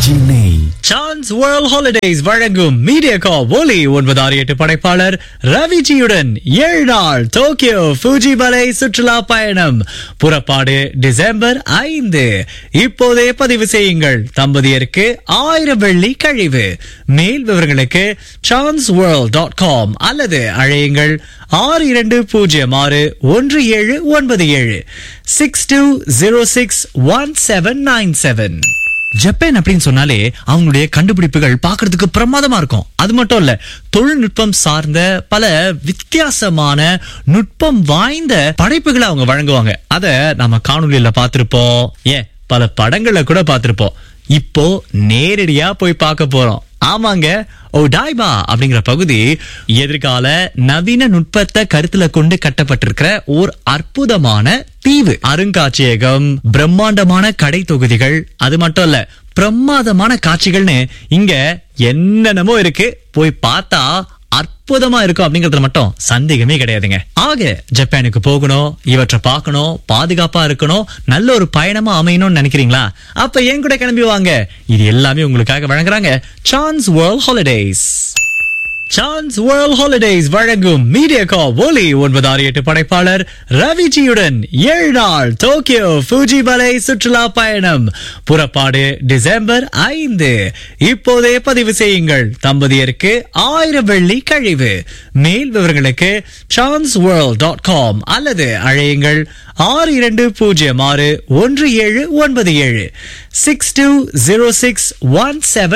RJ நெய் Chance World Holidays வழங்கும் media ஒலி ஒன்பது ஆறு எட்டு படைப்பாளர் ரவிஜியுடன் ஏழு நாள் டோக்கியோ ஃபூஜி மலை சுற்றுலா பயணம் புறப்பாடு டிசம்பர் ஐந்து இப்போதே பதிவு செய்யுங்கள் தம்பதியருக்கு ஆயிரம் வெள்ளி கழிவு மேல் விவரங்களுக்கு சான்ஸ் வேர்ல்ட் டாட் காம் அல்லது அழையுங்கள் ஆறு இரண்டு பூஜ்ஜியம் ஆறு ஒன்று ஏழு ஒன்பது ஏழு six two zero six one seven nine seven Japan அப்படின்னு சொன்னாலே அவங்களுடைய கண்டுபிடிப்புகள் பார்க்கிறதுக்கு பிரமாதமா இருக்கும் அது மட்டும் இல்ல தொழில்நுட்பம் சார்ந்த பல வித்தியாசமான நுட்பம் வாய்ந்த படைப்புகளை அவங்க வழங்குவாங்க அத நம்ம காணொலியில பார்த்திருப்போம் ஏன் பல படங்கள்ல கூட பார்த்திருப்போம் இப்போ நேரடியா போய் பார்க்க போறோம் ஆமாங்க ஒடாய்பா அப்படிங்கிற பகுதி எதிர்கால நவீன நுட்பத்தை கருத்துல கொண்டு கட்டப்பட்டிருக்கிற ஓர் அற்புதமான தீவு அருங்காட்சியகம் பிரம்மாண்டமான கடை தொகுதிகள் அது மட்டும் இல்ல பிரமாதமான காட்சிகள்னு இங்க என்னென்னமோ இருக்கு போய் பார்த்தா அற்புதமா இருக்கும் அப்படிங்கறதுல மட்டும் சந்தேகமே கிடையாதுங்க ஆக ஜப்பானுக்கு போகணும் இவற்றை பார்க்கணும் பாதுகாப்பா இருக்கணும் நல்ல ஒரு பயணமா அமையணும்னு நினைக்கிறீங்களா அப்ப என் கூட கிளம்பி வாங்க இது எல்லாமே உங்களுக்காக வழங்குறாங்க Chance World Holidays Chance World Holidays வழங்கும் மீடியா கா ஒலி ஒன்பது ஆறு எட்டு படைப்பாளர் ரவிஜியுடன் ஏழு நாள் டோக்கியோ ஃபூஜி மலை சுற்றுலா பயணம் புறப்பாடு டிசம்பர் ஐந்து இப்போதே பதிவு செய்யுங்கள் தம்பதியருக்கு ஆயிரம் வெள்ளி கழிவு மேல் விவரங்களுக்கு சான்ஸ் வேர்ல்ட் டாட் காம் அல்லது அழையுங்கள் ஆறு இரண்டு பூஜ்ஜியம் ஆறு ஒன்று ஏழு ஒன்பது ஏழு six two zero six one seven